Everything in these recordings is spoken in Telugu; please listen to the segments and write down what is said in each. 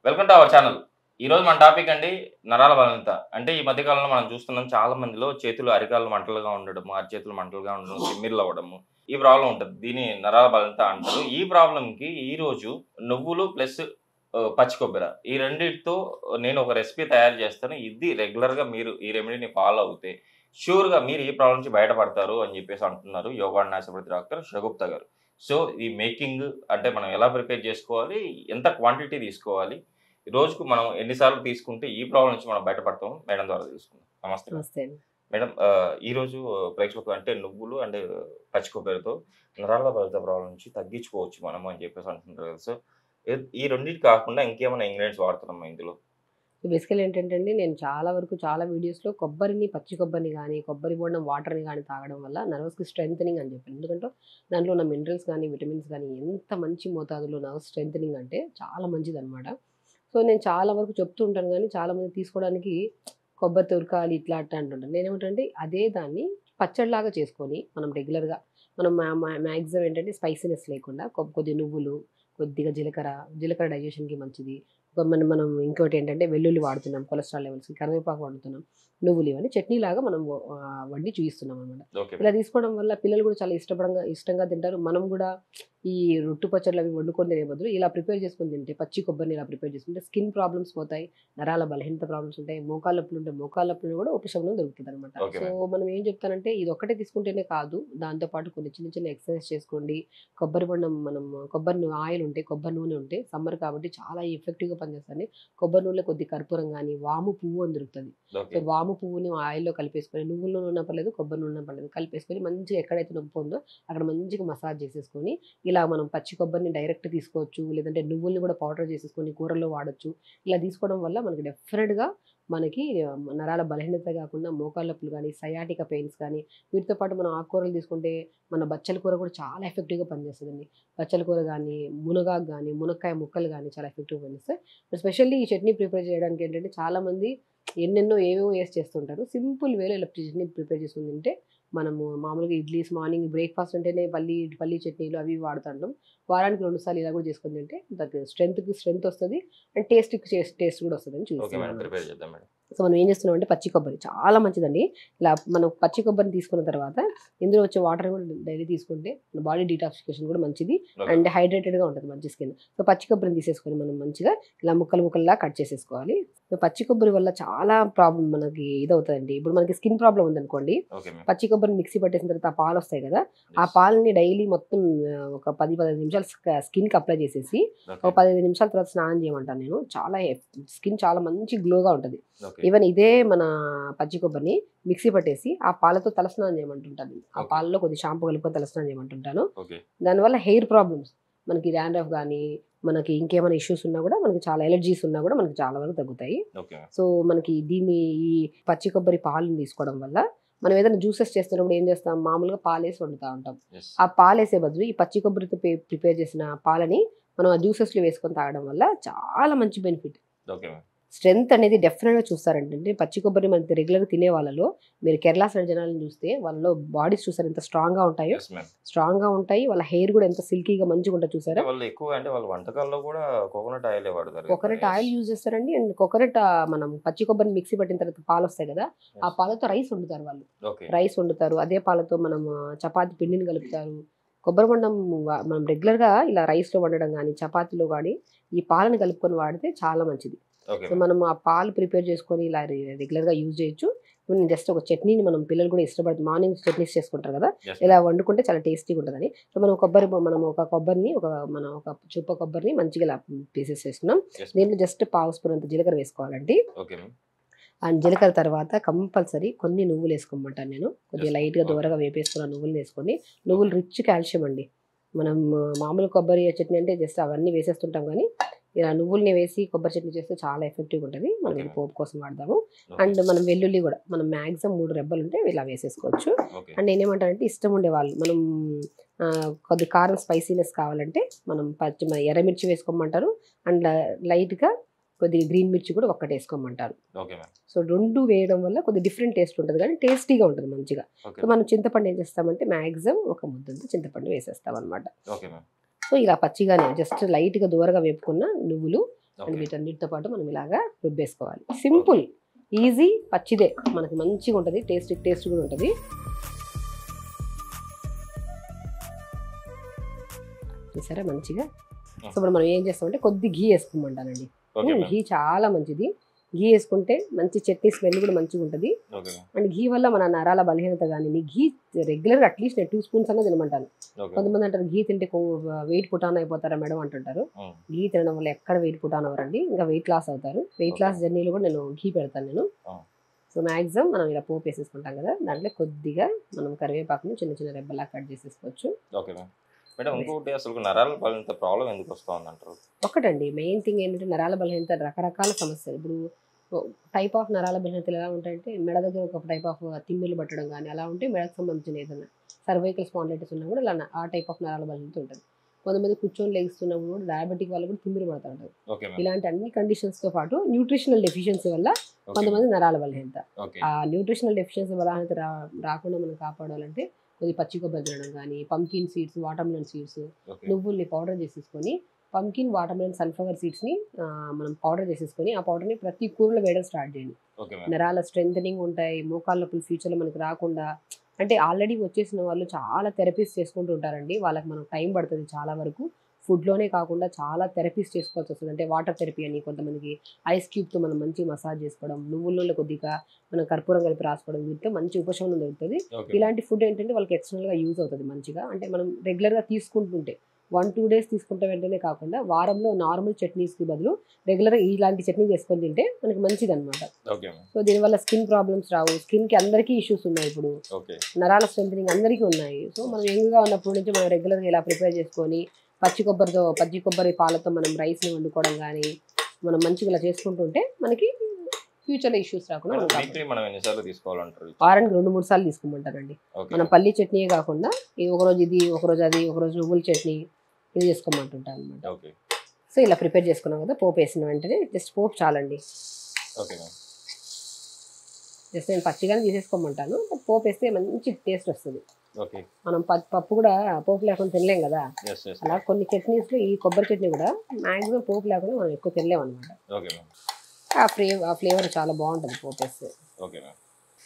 వెల్కమ్ టు అవర్ ఛానల్ ఈ రోజు మన టాపిక్ అండి నరాల బలహీనత అంటే ఈ మధ్య కాలంలో మనం చూస్తున్నాం చాలా మందిలో చేతులు అరికాలు మంటలుగా ఉండడము అరచేతులు మంటలుగా ఉండడం తిమ్మిర్లు అవ్వడము ఈ ప్రాబ్లం ఉంటుంది దీని నరాల బలహీనత అంటారు ఈ ప్రాబ్లం కి ఈ రోజు నువ్వులు ప్లస్ పచ్చి కొబ్బరి ఈ రెండింటితో నేను ఒక రెసిపీ తయారు చేస్తాను ఇది రెగ్యులర్ గా మీరు ఈ రెమెడీని ఫాలో అవుతే షూర్ గా మీరు ఈ ప్రాబ్లం నుంచి బయటపడతారు అని చెప్పేసి అంటున్నారు యోగా నాశపతి డాక్టర్ షగుప్తా గారు సో ఈ మేకింగ్ అంటే మనం ఎలా ప్రిపేర్ చేసుకోవాలి ఎంత క్వాంటిటీ తీసుకోవాలి ఈ రోజుకు మనం ఎన్నిసార్లు తీసుకుంటే ఈ ప్రాబ్లం నుంచి మనం బయటపడతాం మేడం ద్వారా తీసుకుందాం నమస్తే నమస్తే అండి. మేడం ఆ, ఈ రోజు ప్రేక్షకులు అంటే నువ్వులు అండ్ పచ్చి కొబ్బరితో నరాల బలత ప్రాబ్లం నుంచి తగ్గించుకోవచ్చు మనము అని చెప్పేసి అంటున్నారు కదా సో ఈ- ఈ రెండింటి కాకుండా ఇంకేమైనా ఇంగ్రీడియంట్స్ వాడుతున్నాం ఇందులో సో బేసికల్ ఏంటంటే అండి నేను చాలా వరకు చాలా వీడియోస్లో కొబ్బరిని పచ్చి కొబ్బరిని కానీ కొబ్బరి బోండం వాటర్ని కానీ తాగడం వల్ల నర్వస్కి స్ట్రెంగ్ అని చెప్పాను ఎందుకంటే దాంట్లో ఉన్న మినరల్స్ కానీ విటమిన్స్ కానీ ఎంత మంచి మోతాదులో నర్వస్ స్ట్రెంగ్ అంటే చాలా మంచిది అనమాట సో నేను చాలా వరకు చెప్తూ ఉంటాను కానీ చాలా మంది తీసుకోవడానికి కొబ్బరి తురకాలి ఇట్లా అట్లా అంటుంటాను నేనేమిటంటే అదే దాన్ని పచ్చడిలాగా చేసుకొని మనం రెగ్యులర్గా మనం మ్యాక్సిమం ఏంటంటే స్పైసీనెస్ లేకుండా కొ- కొద్ది నువ్వులు కొద్దిగా జీలకర్ర జీలకర్ర డైజెషన్కి మంచిది ఒక మనం మనం ఇంకోటి ఏంటంటే వెల్లుల్లి వాడుతున్నాం కొలెస్ట్రాల్ లెవెల్స్కి కరివేపాకు వాడుతున్నాం నువ్వులు ఇవన్నీ చట్నీ లాగా మనం ఆ, వండి చూపిస్తున్నాం అనమాట ఓకే ఇలా తీసుకోవడం వల్ల పిల్లలు కూడా చాలా ఇష్టపడంగా ఇష్టంగా తింటారు మనం కూడా ఈ రొట్టు పచ్చళ్ళు అవి వండుకొని తినే బదులు ఇలా ప్రిపేర్ చేసుకొని తింటే పచ్చి కొబ్బరిని ఇలా ప్రిపేర్ చేసుకుంటే స్కిన్ ప్రాబ్లమ్స్ పోతాయి నరాల బలహీనత ప్రాబ్లమ్స్ ఉంటాయి మోకాళ్ళ నొప్పులు ఉంటాయి మోకాళ్ళ నొప్పులు కూడా ఉపశమనం దొరుకుతుంది అనమాట Okay, సో మనం ఏం చెప్తానంటే ఇది ఒక్కటే తీసుకుంటేనే కాదు దాంతోపాటు కొన్ని చిన్న చిన్న ఎక్సర్సైజ్ చేసుకోండి కొబ్బరి బొండం మనం కొబ్బరి నూ- ఆయిల్ ఉంటే కొబ్బరి నూనె ఉంటే సమ్మర్ కాబట్టి చాలా ఎఫెక్టివ్గా పనిచేస్తుంది కొబ్బరి నూనెలో కొద్ది కర్పూరం కానీ వాము పువ్వు అని దొరుకుతుంది సో ఓకే వాము పువ్వుని ఆయిల్లో కలిపేసుకొని నువ్వుల నూనె ఉన్నా పర్లేదు కొబ్బరి నూనె ఉన్నా పర్లేదు కలిపేసుకొని మంచిగా ఎక్కడైతే నొప్పి ఉందో అక్కడ మంచిగా మసాజ్ చేసేసుకొని ఇలా మనం పచ్చి కొబ్బరిని డైరెక్ట్ తీసుకోవచ్చు లేదంటే నువ్వుల్ని కూడా పౌడర్ చేసేసుకొని కూరల్లో వాడచ్చు ఇలా తీసుకోవడం వల్ల మనకి డెఫినెట్గా మనకి ఆ, నరాల బలహీనత కాకుండా మోకాళ్ళ నొప్పులు కానీ సయాటిక పెయిన్స్ కానీ వీటితో పాటు మనం ఆకుకూరలు తీసుకుంటే మన బచ్చల కూర కూడా చాలా ఎఫెక్టివ్గా పనిచేస్తుందండి బచ్చల కూర కానీ మునగాకు కానీ మునక్కాయ ముక్కలు కానీ చాలా ఎఫెక్టివ్గా పనిచేస్తాయి స్పెషల్లీ ఈ చట్నీ ప్రిపేర్ చేయడానికి ఏంటంటే చాలామంది ఎన్నెన్నో ఏవేవో వేసి చేస్తుంటారు సింపుల్ వేలో ఇలా చట్నీ ప్రిపేర్ చేసుకుని తింటే మనము మామూలుగా ఇడ్లీస్ మార్నింగ్ బ్రేక్ఫాస్ట్ అంటేనే పల్లి పల్లి చట్నీలు అవి వాడుతుంటాం వారానికి రెండు సార్లు ఇలా కూడా చేసుకుని తింటే దానికి స్ట్రెంత్కి స్ట్రెంత్ వస్తుంది అండ్ టేస్ట్కి టేస్ట్ కూడా వస్తుంది అని ఓకే మేడం చూస్తాం ప్రిపేర్ చేద్దాం మేడం సో మనం ఏం చేస్తున్నాం అంటే పచ్చి కొబ్బరి చాలా మంచిదండి ఇలా మనం పచ్చి కొబ్బరిని తీసుకున్న తర్వాత ఇందులో వచ్చే వాటర్ కూడా డైలీ తీసుకుంటే మన బాడీ డీటాక్సిఫికేషన్ కూడా మంచిది Okay. అండ్ హైడ్రేటెడ్గా ఉంటుంది మంచి స్కిన్ సో పచ్చి కొబ్బరిని తీసేసుకొని మనం మంచిగా ఇలా ముక్కలు ముక్కల్లా కట్ చేసేసుకోవాలి సో పచ్చి కొబ్బరి వల్ల చాలా ప్రాబ్లం మనకి ఇదవుతుందండి ఇప్పుడు మనకి స్కిన్ ప్రాబ్లం ఉందనుకోండి ఓకే మేడం పచ్చి కొబ్బరిని మిక్సీ పట్టేసిన తర్వాత ఆ పాలు వస్తాయి కదా ఆ పాలని డైలీ మొత్తం ఆ, ఒక పది పదిహేను నిమిషాలు స్కిన్కి అప్లై చేసేసి ఒక పదిహేను నిమిషాల తర్వాత స్నానం చేయమంటాను నేను చాలా స్కిన్ చాలా మంచి గ్లోగా ఉంటుంది ఓకే ఈవెన్ ఇదే మన పచ్చి కొబ్బరిని మిక్సీ పట్టేసి ఆ పాలతో తలస్నానం చేయమంటుంటాను ఆ Okay. పాలలో కొద్ది షాంపూ కలుపుకొని తలస్నానం చేయమంటుంటాను ఓకే దానివల్ల హెయిర్ ప్రాబ్లమ్స్ మనకి డాండ్రఫ్ కానీ మనకి ఇంకేమైనా ఇష్యూస్ ఉన్నా కూడా మనకి చాలా ఎలర్జీస్ ఉన్నా కూడా మనకి చాలా వరకు తగ్గుతాయి ఓకే సో మనకి దీన్ని ఈ పచ్చి కొబ్బరి పాలను తీసుకోవడం వల్ల మనం ఏదైనా జ్యూసెస్ చేస్తున్నప్పుడు ఏం చేస్తాం మామూలుగా పాలేసి వండుతూ ఉంటాం ఎస్ ఆ పాలేసే బదులు ఈ పచ్చి కొబ్బరితో ప్రిపేర్ చేసిన పాలని మనం ఆ జ్యూసెస్లో వేసుకొని తాగడం వల్ల చాలా మంచి బెనిఫిట్ ఓకే మేడం స్ట్రెంత్ అనేది డెఫినెట్గా చూస్తారంటే పచ్చి కొబ్బరి మనకి రెగ్యులర్గా తినే వాళ్ళలో మీరు కేరళ సైడ్ జనాలను చూస్తే వాళ్ళలో బాడీస్ చూసారు ఎంత స్ట్రాంగ్గా ఉంటాయో ఎస్ మ్యామ్ స్ట్రాంగ్గా ఉంటాయి వాళ్ళ హెయిర్ కూడా ఎంత సిల్కీగా మంచిగా ఉంటుంది చూసారా వాళ్ళు ఎక్కువ అంటే వాళ్ళ వంటకాల్లో కూడా కోకోనట్ ఆయిల్ వాడతారు కోకోనట్ ఆయిల్ యూజ్ చేస్తారండి అండ్ కోకోనట్ మనం పచ్చి కొబ్బరిని మిక్సీ పట్టిన తర్వాత పాలు వస్తాయి కదా ఆ పాలతో రైస్ వండుతారు వాళ్ళు ఓకే రైస్ వండుతారు అదే పాలతో మనం ఆ, చపాతి పిండిని కలుపుతారు కొబ్బరి బొండం వా- మనం రెగ్యులర్గా ఇలా రైస్లో వండడం కానీ చపాతీలో కానీ ఈ పాలను కలుపుకొని వాడితే చాలా మంచిది ఓకే సో మనం ఆ పాలు ప్రిపేర్ చేసుకొని ఇలా రె- రెగ్యులర్గా యూజ్ చేయొచ్చు ఇప్పుడు నేను జస్ట్ ఒక చట్నీని మనం పిల్లలు కూడా ఇష్టపడుతుంది మార్నింగ్ చట్నీస్ చేసుకుంటారు కదా ఇలా వండుకుంటే చాలా టేస్టీగా ఉంటుందని సో మనం కొబ్బరి బొ- మనం ఒక కొబ్బరిని ఒక మనం ఒక చుప్ప కొబ్బరిని మంచిగా ఇలా పీసెస్ వేసుకున్నాం దీంట్లో జస్ట్ పావు స్పూన్ అంత జీలకర్ర వేసుకోవాలండి ఓకే మ్యామ్ అండ్ జీలకర్ర తర్వాత కంపల్సరీ కొన్ని నువ్వులు వేసుకోమంటాను నేను కొద్దిగా Yes. లైట్గా Okay. దూరగా వేపేసుకున్న నువ్వులు వేసుకోండి నువ్వులు రిచ్ కాల్షియం అండి మనం ఆ, మామూలు కొబ్బరి చట్నీ అంటే జస్ట్ అవన్నీ వేసేస్తుంటాం కానీ ఇలా నువ్వుల్ని వేసి కొబ్బరి చట్నీ చేస్తే చాలా ఎఫెక్టివ్గా ఉంటుంది మనం Okay, ఇది ma'am. పోపు కోసం వాడదాము అండ్ మనం వెల్లుల్లి కూడా మనం మ్యాక్సిమం మూడు రెబ్బలు ఉంటే ఇలా వేసేసుకోవచ్చు ఓకే అండ్ నేనేమంటానంటే ఇష్టం ఉండేవాళ్ళు మనం ఆ, కొద్ది కారం స్పైసీనెస్ కావాలంటే మనం పచ్చి మన ఎర్రమిర్చి వేసుకోమంటారు అండ్ లైట్గా కొద్దిగా గ్రీన్ మిర్చి కూడా ఒక్కటి వేసుకోమంటారు ఓకే మ్యామ్ సో రెండు వేయడం వల్ల కొద్దిగా డిఫరెంట్ టేస్ట్ ఉంటుంది కానీ టేస్టీగా ఉంటుంది మంచిగా ఓకే సో మనం చింతపండు ఏం చేస్తామంటే మ్యాక్సిమం ఒక ముద్దంత చింతపండు వేసేస్తాం అనమాట ఓకే మ్యామ్ సో ఇలా పచ్చిగానే జస్ట్ లైట్గా దూరగా వేపుకున్న నువ్వులు అండ్ ఓకే వీటన్నిటితో పాటు మనం ఇలాగా రుబ్బేసుకోవాలి సింపుల్ ఈజీ పచ్చిదే మనకి మంచిగా ఉంటుంది టేస్ట్ టేస్ట్ కూడా ఉంటుంది చూసారా మంచిగా సో ఇప్పుడు మనం ఏం చేస్తామంటే కొద్ది ఘీ వేసుకోమంటానండి ఓకే మ్యామ్ ఘీ చాలా మంచిది ఘీ వేసుకుంటే మంచి చట్నీ స్మెల్ కూడా మంచిగా ఉంటుంది ఓకే మ్యామ్ అండ్ ఘీ వల్ల మన నరాల బలహీనత కానీ నీ ఘీ రెగ్యులర్గా అట్లీస్ట్ టూ స్పూన్స్ అన్న తినమంటాను ఓకే కొంతమంది అంటారు ఘీ తింటే వెయిట్ పుటాన్ అయిపోతారా మేడం అంటుంటారు ఉమ్. ఘీ తినడం వల్ల ఎక్కడ వెయిట్ పుటాన్ అవ్వరండి ఇంకా వెయిట్ లాస్ అవుతారు వెయిట్ లాస్ Okay. జర్నీలో కూడా నేను ఘీ పెడతాను నేను Ah. సో మ్యాక్సిమం మనం ఇలా పోపు వేసేసుకుంటాం కదా దాంట్లో కొద్దిగా మనం కరివేపాకుని చిన్న చిన్న రెబ్బలా కట్ చేసేసుకోవచ్చు ఓకే మ్యామ్ మేడం ఇంకొకటి అసలు నరాల బలంత ప్రాబ్లం ఎందుకు వస్తుంది అంటారు ఒకటండి మెయిన్ థింగ్ ఏంటంటే నరాల బలహీనత రకరకాల సమస్యలు ఇప్పుడు టైప్ ఆఫ్ నరాల బలహీనతలు ఎలా ఉంటాయంటే మెడ దగ్గర ఒక టైప్ ఆఫ్ తిమ్మిలు పట్టడం కానీ అలా ఉంటే మెడకు సంబంధించిన ఏదైనా సర్వైకల్ స్పాండైటిస్ ఉన్నా కూడా ఇలా ఆ టైప్ ఆఫ్ నరాల బలహీనత ఉంటుంది కొంతమంది కూర్చొని లెగిస్తున్నప్పుడు కూడా డయాబెటిక్ వాళ్ళు కూడా తిమ్మిరి పడుతూ ఉంటారు ఓకే మ్యామ్ ఇలాంటి అన్ని కండిషన్స్ తో పాటు న్యూట్రిషనల్ డెఫిషియన్సీ వల్ల కొంతమంది నరాల బలహీనత ఓకే ఆ న్యూట్రిషనల్ డెఫిషియన్సీ బలహీనత రా రాకుండా మనం కాపాడాలంటే కొద్ది పచ్చి కొబ్బరి తినడం కానీ pumpkin seeds watermelon seeds okay నువ్వుల్ని పౌడర్ చేసేసుకొని పంకిన్ వాటర్మెలన్ సన్ఫ్లవర్ సీడ్స్ని మనం పౌడర్ చేసేసుకొని ఆ పౌడర్ని ప్రతి కూరలో వేయడం స్టార్ట్ చేయండి ఓకే మ్యామ్ నరాల స్ట్రెంథనింగ్ ఉంటాయి మోకాళ్ళ నొప్పులు ఫ్యూచర్లో మనకి రాకుండా అంటే ఆల్రెడీ వచ్చేసిన వాళ్ళు చాలా థెరపీస్ చేసుకుంటూ ఉంటారండి వాళ్ళకి మనకు టైం పడుతుంది చాలా వరకు ఫుడ్లోనే కాకుండా చాలా థెరపీస్ చేసుకోవాల్సి వస్తుంది అంటే వాటర్ థెరపీ అని కొంతమందికి ఐస్ క్యూబ్తో మనం మంచి మసాజ్ చేసుకోవడం నువ్వుల్లో కొద్దిగా మనం కర్పూరం కలిపి రాసుకోవడం వీటితో మంచి ఉపశమనం దొరుకుతుంది ఓకే ఇలాంటి ఫుడ్ ఏంటంటే వాళ్ళకి ఎక్స్టర్నల్గా యూజ్ అవుతుంది మంచిగా అంటే మనం రెగ్యులర్గా తీసుకుంటుంటే వన్ టూ డేస్ తీసుకుంటే వెంటనే కాకుండా వారంలో నార్మల్ చట్నీస్కి బదులు రెగ్యులర్గా ఇలాంటి చట్నీ చేసుకొని తింటే మనకి మంచిది అనమాట ఓకే మ్యామ్ సో దీనివల్ల స్కిన్ ప్రాబ్లమ్స్ రావు స్కిన్కి అందరికీ ఇష్యూస్ ఉన్నాయి ఇప్పుడు ఓకే నరాల స్ట్రెంథనింగ్ అందరికీ ఉన్నాయి సో మనం యంగ్గా ఉన్నప్పటి నుంచి మనం రెగ్యులర్గా ఇలా ప్రిపేర్ చేసుకొని పచ్చి కొబ్బరితో పచ్చి కొబ్బరి పాలతో మనం రైస్ని వండుకోవడం కానీ మనం మంచిగా ఇలా చేసుకుంటుంటే మనకి ఫ్యూచర్లో ఇష్యూస్ రాకుండా మనం కాపాడుకోవచ్చు. వీక్లీ మనం ఎన్నిసార్లు తీసుకోవాలంటారు వారానికి రెండు మూడు సార్లు తీసుకోమంటారండి ఓకే మనం పల్లి చట్నీయే కాకుండా ఈ ఒకరోజు ఇది ఒకరోజు అది ఒకరోజు నువ్వుల చట్నీ ఇది చేసుకోమంటుంటాం అనమాట ఓకే సో ఇలా ప్రిపేర్ చేసుకున్నాం కదా పోపు వేసిన వెంటనే జస్ట్ పోపు చాలండి ఓకే మ్యామ్ జస్ట్ నేను పచ్చిగానే తీసేసుకోమంటాను బట్ పోపు వేస్తే మంచి టేస్ట్ వస్తుంది ఓకే మనం ప- పప్పు కూడా పోపు లేకుండా తినలేం కదా ఎస్ ఎస్ అలా కొన్ని చట్నీస్లో ఈ కొబ్బరి చట్నీ కూడా మ్యాక్సిమం పోపు లేకుండా మనం ఎక్కువ తినలేం అనమాట ఓకే మ్యామ్ ఆ ఫ్లేవర్ ఆ ఫ్లేవర్ చాలా బాగుంటుంది పోపు వేస్తే ఓకే మ్యామ్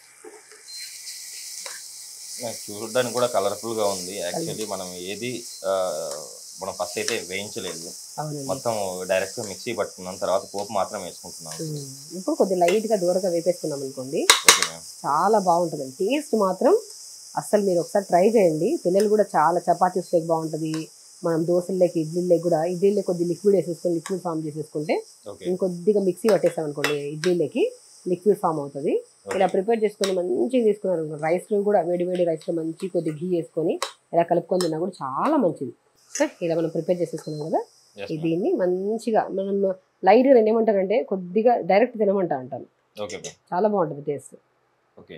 నాకు చూడడానికి కూడా కలర్ఫుల్ గా ఉంది యాక్చువల్లీ మనం ఏది ఆ, మనం ఫస్ట్ అయితే వేయించలేదు అవునండి మొత్తం డైరెక్ట్ గా మిక్సీ పట్టుకున్నాం తర్వాత పోపు మాత్రం వేసుకుంటున్నాం ఉమ్. ఇప్పుడు కొద్దిగా లైట్గా దూరంగా వేపేసుకున్నాం అనుకోండి ఓకే మ్యామ్ చాలా బాగుంటుంది టేస్ట్ మాత్రం అస్సలు మీరు ఒకసారి ట్రై చేయండి పిల్లలు కూడా చాలా చపాతీస్ లేక బాగుంటుంది మనం దోశల్లోకి ఇడ్లీలోకి కూడా ఇడ్లీలో కొద్ది లిక్విడ్ వేసేసుకొని లిక్విడ్ ఫామ్ చేసేసుకుంటే ఓకే ఇంకొద్దిగా మిక్సీ పట్టేసాం అనుకోండి ఇడ్లీలోకి లిక్విడ్ ఫామ్ అవుతుంది ఇలా ప్రిపేర్ చేసుకొని మంచిగా తీసుకున్నారు రైస్లో కూడా వేడి వేడి రైస్లో మంచి కొద్ది ఘీ వేసుకొని ఇలా కలుపుకొని తిన్నా కూడా చాలా మంచిది సో ఇలా మనం ప్రిపేర్ చేసేసుకున్నాం కదా ఎస్ ఈ దీన్ని మంచిగా మనం లైట్గా నేను ఏమంటానంటే కొద్దిగా డైరెక్ట్ తినమంటా అంటాను ఓకే మ్యామ్ చాలా బాగుంటుంది టేస్ట్ ఓకే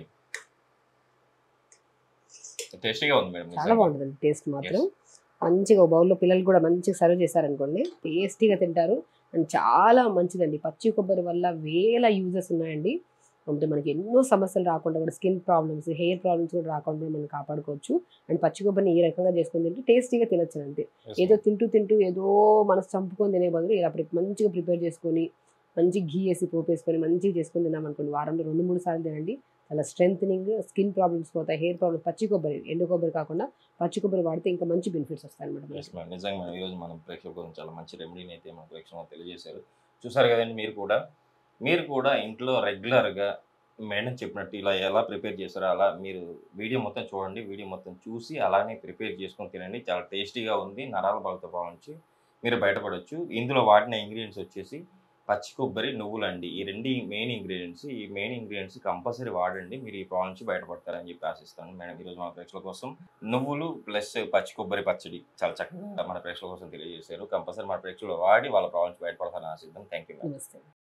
టేస్టీగా ఉంది మేడం చాలా బాగుంటుంది టేస్ట్ మాత్రం మంచిగా బౌల్లో పిల్లలు కూడా మంచిగా సర్వ్ చేశారనుకోండి టేస్టీగా తింటారు అండ్ చాలా మంచిదండి పచ్చి కొబ్బరి వల్ల వేల యూజెస్ ఉన్నాయండి అంటే మనకి ఎన్నో సమస్యలు రాకుండా కూడా స్కిన్ ప్రాబ్లమ్స్ హెయిర్ ప్రాబ్లమ్స్ కూడా రాకుండా మనం కాపాడుకోవచ్చు అండ్ పచ్చి కొబ్బరిని ఈ రకంగా చేసుకొని తింటే టేస్టీగా తినచ్చు అంతే ఏదో తింటూ తింటూ ఏదో మనసు చంపుకొని తినే బదులు ఇలా ప్రి- మంచిగా ప్రిపేర్ చేసుకొని మంచి ఘీ వేసి పోపు వేసుకొని మంచిగా చేసుకొని తిన్నాం అనుకోండి వారంలో రెండు మూడు సార్లు తినండి చాలా స్ట్రెంగ్ స్కిన్ ప్రాబ్లమ్స్ పోతాయి హెయిర్ ప్రాబ్లమ్స్ పచ్చి కొబ్బరి ఎండు కొబ్బరి కాకుండా పచ్చి కొబ్బరి వాడితే ఇంకా మంచి బెనిఫిట్స్ వస్తాయి అనమాట ఎస్ మేడం నిజంగా మేడం ఈరోజు మనం ప్రేక్షకుల కోసం చాలా మంచి రెమెడీని అయితే మన ప్రేక్షకులు తెలియజేశారు చూసారు కదండి మీరు కూడా మీరు కూడా ఇంట్లో రెగ్యులర్గా మేడం చెప్పినట్టు ఇలా ఎలా ప్రిపేర్ చేస్తారో అలా మీరు వీడియో మొత్తం చూడండి వీడియో మొత్తం చూసి అలానే ప్రిపేర్ చేసుకొని తినండి చాలా టేస్టీగా ఉంది నరాల బలతో నుంచి మీరు బయటపడవచ్చు ఇందులో వాడిన ఇంగ్రీడియంట్స్ వచ్చేసి పచ్చి కొబ్బరి నువ్వులు అండి ఈ రెండు మెయిన్ ఇంగ్రీడియంట్స్ ఈ మెయిన్ ఇంగ్రీడియంట్స్ కంపల్సరీ వాడండి మీరు ఈ ప్రాబ్లం నుంచి బయటపడతారని చెప్పి ఆశిస్తాను మేడం ఈరోజు మన ప్రేక్షకుల కోసం నువ్వులు ప్లస్ పచ్చి కొబ్బరి పచ్చడి చాలా చక్కగా మన ప్రేక్షకుల కోసం తెలియజేశారు కంపల్సరీ మన ప్రేక్షకులు వాడి వాళ్ళ ప్రాబ్లమ్స్ బయటపడతారని ఆశిద్దాం థ్యాంక్ యూ నమస్తే